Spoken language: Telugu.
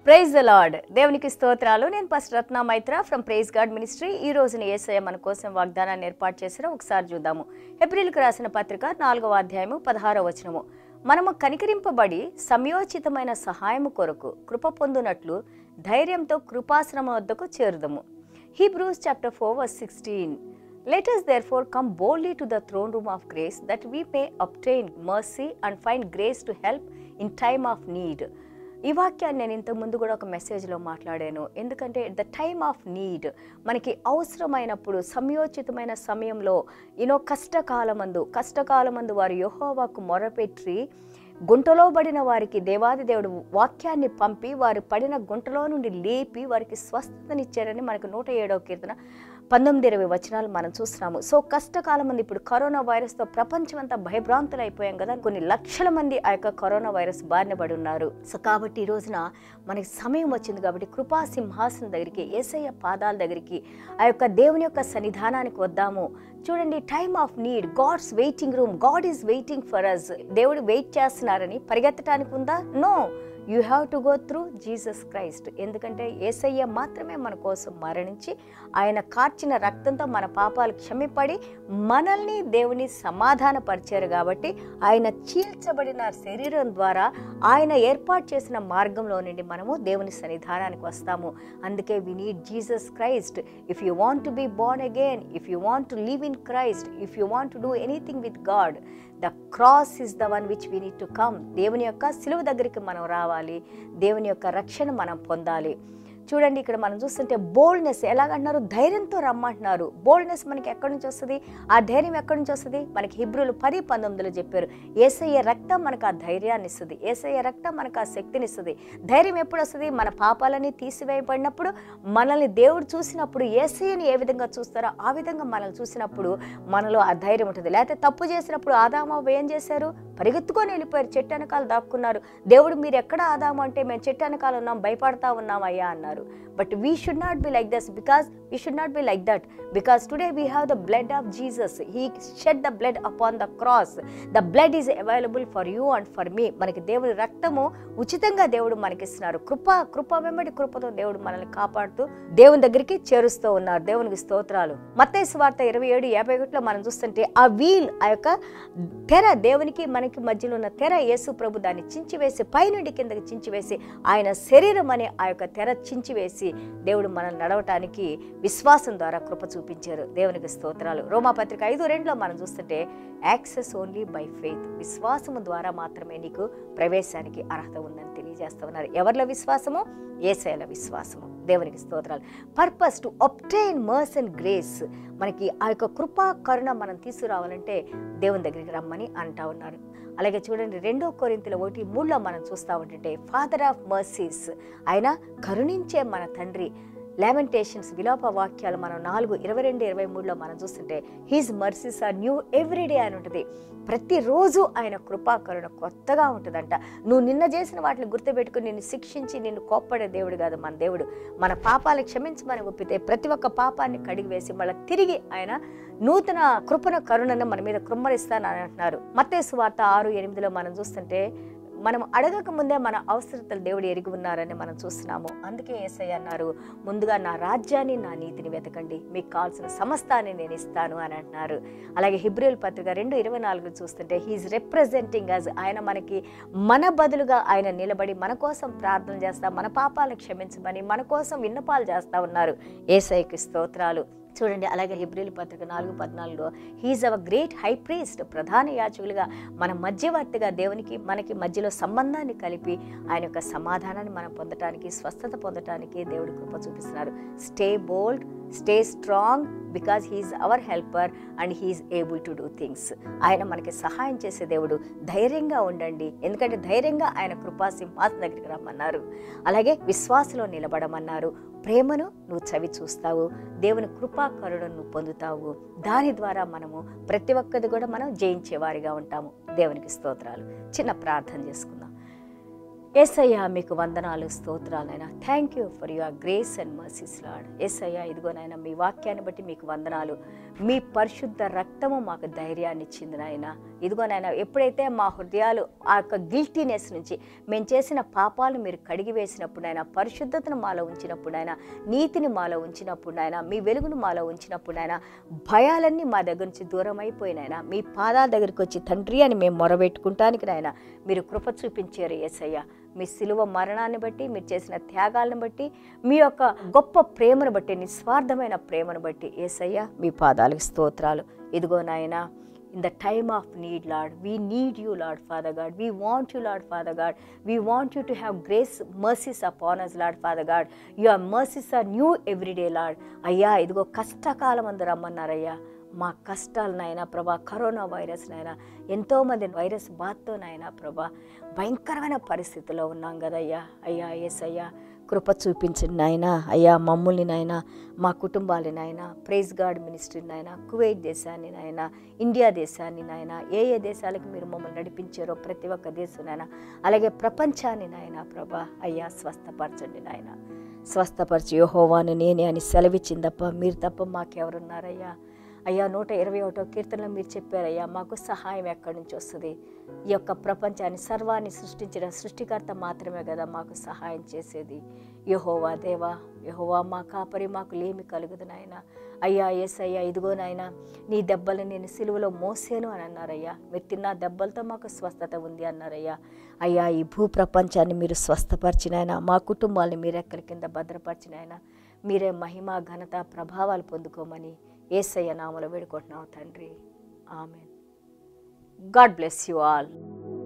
ప్రైజ్ ద లార్డ్ దేవునికి స్తోత్రాలు నేను first Ratna Maitra from praise God ministry ఈ రోజున ఏసయ్య మన కోసం వాగ్దానాన్ని ఏర్పాటు చేసిన ఒకసారి చూద్దాము ఏప్రిల్కి రాసిన పత్రిక నాలుగవ అధ్యాయము పదహారవ వచనము మనము కనికరింపబడి సమయోచితమైన సహాయము కొరకు కృప పొందునట్లు ధైర్యంతో కృపాశ్రమ వద్దకు చేరుదము Hebrews chapter four verse sixteen Let us therefore come boldly to the throne room of grace that we may obtain mercy and find grace to help in time of need. ఈ వాక్యాన్ని నేను ఇంతకు ముందు కూడా ఒక మెసేజ్లో మాట్లాడాను ఎందుకంటే ద టైమ్ ఆఫ్ నీడ్ మనకి అవసరమైనప్పుడు సమయోచితమైన సమయంలో యూనో కష్టకాలమందు కష్టకాలమందు వారు యెహోవాకు మొరపెట్టి గుంటలో పడిన వారికి దేవాది దేవుడు వాక్యాన్ని పంపి వారు పడిన గుంటలో నుండి లేపి వారికి స్వస్థతనిచ్చారని మనకు నూట ఏడవ కీర్తన పంతొమ్మిది ఇరవై వచనాలు మనం చూస్తున్నాము సో కష్టకాలం మంది ఇప్పుడు కరోనా వైరస్తో ప్రపంచం అంతా భయభ్రాంతులు అయిపోయాం కదా కొన్ని లక్షల మంది ఆ యొక్క కరోనా వైరస్ బారిన పడి ఉన్నారు సో కాబట్టి ఈ రోజున మనకి సమయం వచ్చింది కాబట్టి కృపా సింహాసనం దగ్గరికి ఏసయ్య పాదాల దగ్గరికి ఆ యొక్క దేవుని యొక్క సన్నిధానానికి వద్దాము చూడండి time of need God's waiting room God is waiting for us దేవుడు వెయిట్ చేస్తున్నారని పరిగెత్తడానికి ఉందా no you have to go through Jesus Christ ఎందుకంటే ఏసయ్య మాత్రమే మన కోసం మరణించి ఆయన కార్చిన రక్తంతో మన పాపాలు క్షమిపడి మనల్ని దేవుని సమాధానపరిచారు కాబట్టి ఆయన చీల్చబడిన శరీరం ద్వారా ఆయన ఏర్పాటు చేసిన మార్గంలో నుండి మనము దేవుని సన్నిధానానికి వస్తాము అందుకే we need Jesus Christ if you want to be born again if you want to live in Christ if you want to do anything with God the cross is the one which we need to come దేవుని యొక్క సిలువ దగ్గరికి మనం రావాలి దేవుని యొక్క రక్షణ మనం పొందాలి చూడండి ఇక్కడ మనం చూస్తుంటే బోల్డ్నెస్ ఎలాగంటున్నారు ధైర్యంతో రమ్మంటున్నారు బోల్డ్నెస్ మనకి ఎక్కడి నుంచి వస్తుంది ఆ ధైర్యం ఎక్కడి నుంచి వస్తుంది మనకి హిబ్రులు పది పంతొమ్మిదిలో చెప్పారు ఏసయ్య రక్తం మనకు ఆ ధైర్యాన్ని ఇస్తుంది ఏసయ్య రక్తం మనకు ఆ శక్తిని ఇస్తుంది ధైర్యం ఎప్పుడు వస్తుంది మన పాపాలని తీసివేయబడినప్పుడు మనల్ని దేవుడు చూసినప్పుడు ఏసయ్యని ఏ విధంగా చూస్తారో ఆ విధంగా మనల్ని చూసినప్పుడు మనలో ఆ ధైర్యం ఉంటుంది లేకపోతే తప్పు చేసినప్పుడు ఆదామ ఏం చేశారు పరిగెత్తుకొని వెళ్ళిపోయారు చెట్టు వెనకాల దాక్కున్నారు దేవుడు మీరు ఎక్కడ ఆదాము అంటే మేము చెట్టు వెనకాల ఉన్నాం భయపడతా ఉన్నాం అయ్యా అన్నారు but we should not be like this because we should not be like that because today we have the blood of Jesus he shed the blood upon the cross the blood is available for you and for me మనకి దేవుడి రక్తము ఉచితంగా దేవుడు మనకిస్తున్నారు కృప కృప వెంబడి కృపతో దేవుడు మనల్ని కాపాడుతూ దేవుని దగ్గరికి చేరుస్తూ ఉన్నారు దేవునికి స్తోత్రాలు మత్తయి వార్త ఇరవై ఏడు యాభై ఒకటిలో మనం చూస్తుంటే ఆ వీల్ ఆ యొక్క తెర దేవునికి మనకి మధ్యలో ఉన్న తెర యేసు ప్రభు దాన్ని చించివేసి పైనుండి కిందకి చించివేసి ఆయన శరీరం అనే ఆ యొక్క తెర చించివేసి దేవుడు మనల్ని నడవటానికి విశ్వాసం ద్వారా కృప చూపించారు దేవునికి స్తోత్రాలు రోమాపత్రిక ఐదు రెండులో మనం చూస్తుంటే యాక్సెస్ ఓన్లీ బై ఫెయిత్ విశ్వాసము ద్వారా మాత్రమే నీకు ప్రవేశానికి అర్హత ఉందని తెలియజేస్తూ ఉన్నారు ఎవరిలో విశ్వాసము ఏసైల విశ్వాసము దేవునికి స్తోత్రాలు purpose to obtain mercy and grace మనకి ఆ యొక్క కృపా కరుణ మనం తీసుకురావాలంటే దేవుని దగ్గరికి రమ్మని అంటా ఉన్నారు అలాగే చూడండి రెండో కొరింతల ఒకటి మూడులో మనం చూస్తూ ఉంటుంటే ఫాదర్ ఆఫ్ మర్సీస్ ఆయన కరుణించే మన తండ్రి లామెంటేషన్స్ విలోప వాక్యాలు మనం నాలుగు ఇరవై రెండు ఇరవై మూడులో మనం చూస్తుంటే his mercies are new every day అని ఉంటుంది ప్రతిరోజు ఆయన కృపాకరుణ కొత్తగా ఉంటుందంట నువ్వు నిన్న చేసిన వాటిని గుర్తుపెట్టుకుని నిన్ను శిక్షించి నిన్ను కోప్పడే దేవుడు కాదు మన దేవుడు మన పాపాలు క్షమించమని ఒప్పితే ప్రతి ఒక్క పాపాన్ని కడిగి వేసి మళ్ళీ తిరిగి ఆయన నూతన కృపణ కరుణను మన మీద కృమ్మరిస్తానని అంటున్నారు మత్తేసు వార్త ఆరు ఎనిమిదిలో మనం చూస్తుంటే మనం అడగక ముందే మన అవసరతలు దేవుడు ఎరిగి ఉన్నారని మనం చూస్తున్నాము అందుకే ఏసై అన్నారు ముందుగా నా రాజ్యాన్ని నా నీతిని వెతకండి మీకు కావాల్సిన సమస్తాన్ని నేను ఇస్తాను అని అంటున్నారు అలాగే హిబ్రిల్ పత్రిక రెండు ఇరవై నాలుగు చూస్తుంటే హీఈస్ రిప్రజెంటింగ్ అస్ ఆయన మనకి మన బదులుగా ఆయన నిలబడి మన కోసం ప్రార్థన చేస్తా మన పాపాలను క్షమించమని మన కోసం విన్నపాలు చేస్తా ఉన్నారు ఏసైకి స్తోత్రాలు చూడండి అలాగే హిబ్రిల్ పత్రిక నాలుగు పద్నాలుగులో he is our great high priest ప్రధాన యాచకులుగా మన మధ్యవర్తిగా దేవునికి మనకి మధ్యలో సంబంధాన్ని కలిపి ఆయన యొక్క సమాధానాన్ని మనం పొందటానికి స్వస్థత పొందటానికి దేవుడు కృప చూపిస్తున్నారు stay bold stay strong because he is our helper and he is able to do things ఆయన మనకి సహాయం చేసే దేవుడు ధైర్యంగా ఉండండి ఎందుకంటే ధైర్యంగా ఆయన కృపా సింహాసనం దగ్గరికి రమ్మన్నారు అలాగే విశ్వాసలో నిలబడమన్నారు ప్రేమను నువ్వు చవి చూస్తావు దేవుని కృపా కరుణను నువ్వు పొందుతావు దాని ద్వారా మనము ప్రతి ఒక్కది కూడా మనం జయించేవారిగా ఉంటాము దేవునికి స్తోత్రాలు చిన్న ప్రార్థన చేసుకుందాం ఎస్ఐయా మీకు వందనాలు స్తోత్రాలైనా thank you for your grace and mercies Lord ఎస్ఐయా ఇదిగోనైనా మీ వాక్యాన్ని బట్టి మీకు వందనాలు మీ పరిశుద్ధ రక్తము మాకు ధైర్యాన్ని ఇచ్చింది నాయన ఇదిగోనైనా ఎప్పుడైతే మా హృదయాలు ఆ యొక్క గిల్టీనెస్ నుంచి మేము చేసిన పాపాలు మీరు కడిగి వేసినప్పుడైనా పరిశుద్ధతను మాలో ఉంచినప్పుడైనా నీతిని మాలో ఉంచినప్పుడైనా మీ వెలుగును మాలో ఉంచినప్పుడైనా భయాలన్నీ మా దగ్గర నుంచి దూరం అయిపోయినాయినా మీ పాదాల దగ్గరికి వచ్చి తండ్రి అని మేము మొరబెట్టుకుంటానికి నాయన మీరు కృప చూపించారు ఏసయ్య మీ సిలువ మరణాన్ని బట్టి మీరు చేసిన త్యాగాలను బట్టి మీ యొక్క గొప్ప ప్రేమను బట్టి నిస్వార్థమైన ప్రేమను బట్టి ఏసయ్య మీ పాదాలకు స్తోత్రాలు ఇదిగో నాయనా in the time of need, Lord. We need you, Lord, Father God. We want you, Lord, Father God. We want you to have grace, mercies upon us, Lord, Father God. Your mercies are new every day, Lord. అయ్యా ఇదిగో కష్టకాలం అందు రమ్మన్నారయ్యా మా కష్టాలు నాయన ప్రభా కరోనా వైరస్ నాయన ఎంతోమంది వైరస్ బాధతో నాయన ప్రభా భయంకరమైన పరిస్థితిలో ఉన్నాం కదయ్యా అయ్యా ఎస్ అయ్యా కృప చూపించండి నాయన అయ్యా మమ్మల్ని నాయన మా కుటుంబాలని నాయన ప్రైజ్ గాడ్ మినిస్ట్రీ నాయన కువైట్ దేశాన్ని నాయన ఇండియా దేశాన్ని నాయన ఏ ఏ దేశాలకు మీరు మమ్మల్ని నడిపించారో ప్రతి ఒక్క దేశం నాయన అలాగే ప్రపంచాన్ని నాయన ప్రభా అయ్యా స్వస్థపరచండి నాయన స్వస్థపరిచి యోహోవాను నేనే అని సెలవిచ్చింది తప్ప మీరు తప్ప మాకెవరున్నారయ్యా అయ్యా నూట ఇరవై ఒకటో కీర్తనలో మీరు చెప్పారయ్యా మాకు సహాయం ఎక్కడి నుంచి వస్తుంది ఈ యొక్క ప్రపంచాన్ని సర్వాన్ని సృష్టించిన సృష్టికర్త మాత్రమే కదా మాకు సహాయం చేసేది యహోవా దేవా యహోవా మా కాపరి మాకు లేమి కలుగుదు నాయన అయ్యా ఎస్ అయ్యా ఇదిగో నాయన నీ దెబ్బలు నేను సిలువలో మోసాను అని అన్నారయ్యా మీరు తిన్న దెబ్బలతో మాకు స్వస్థత ఉంది అన్నారయ్యా అయ్యా ఈ భూ ప్రపంచాన్ని మీరు స్వస్థపరిచినాయన మా కుటుంబాన్ని మీరు ఎక్కడి కింద భద్రపరిచినాయన మీరే మహిమ ఘనత ప్రభావాలు పొందుకోమని ఏసయ్య నామలో వేడుకుంటున్నాం తండ్రి amen God bless you all